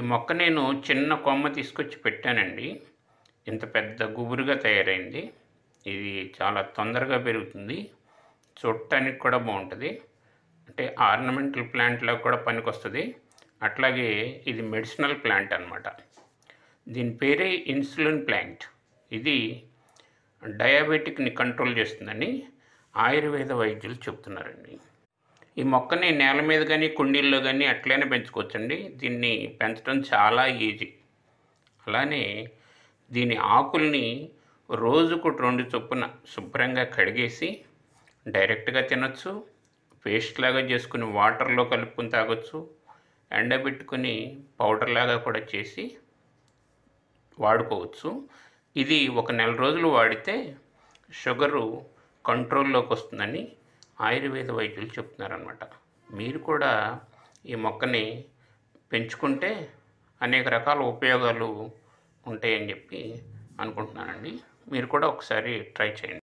మొక్క నేను చిన్న కొమ్మ తీసుకొచ్చి పెట్టానండి ఇంత పెద్ద గుబురుగా తయారైంది ఇది చాలా తొందరగా పెరుగుతుంది చూడటానికి కూడా బాగుంటుంది అంటే ఆర్నమెంటల్ ప్లాంట్లా కూడా పనికొస్తుంది అట్లాగే ఇది మెడిసినల్ ప్లాంట్ అన్నమాట దీని పేరే ఇన్సులిన్ ప్లాంట్ ఇది డయాబెటిక్ని కంట్రోల్ చేస్తుందని ఆయుర్వేద వైద్యులు చెప్తున్నారండి ఈ మొక్కని నేల మీద కానీ కుండీల్లో కానీ అట్లనే పెంచుకోవచ్చండి దీన్ని పెంచడం చాలా ఈజీ అలానే దీని ఆకుల్ని రోజుకు రెండు చొప్పున శుభ్రంగా కడిగేసి డైరెక్ట్గా తినొచ్చు పేస్ట్ లాగా చేసుకుని వాటర్లో కలుపుకొని తాగొచ్చు ఎండబెట్టుకుని పౌడర్ లాగా కూడా చేసి వాడుకోవచ్చు ఇది ఒక నెల రోజులు వాడితే షుగరు కంట్రోల్లోకి వస్తుందని ఆయుర్వేద వైద్యులు చెప్తున్నారనమాట మీరు కూడా ఈ మొక్కని పెంచుకుంటే అనేక రకాల ఉపయోగాలు ఉంటాయని చెప్పి అనుకుంటున్నానండి మీరు కూడా ఒకసారి ట్రై చేయండి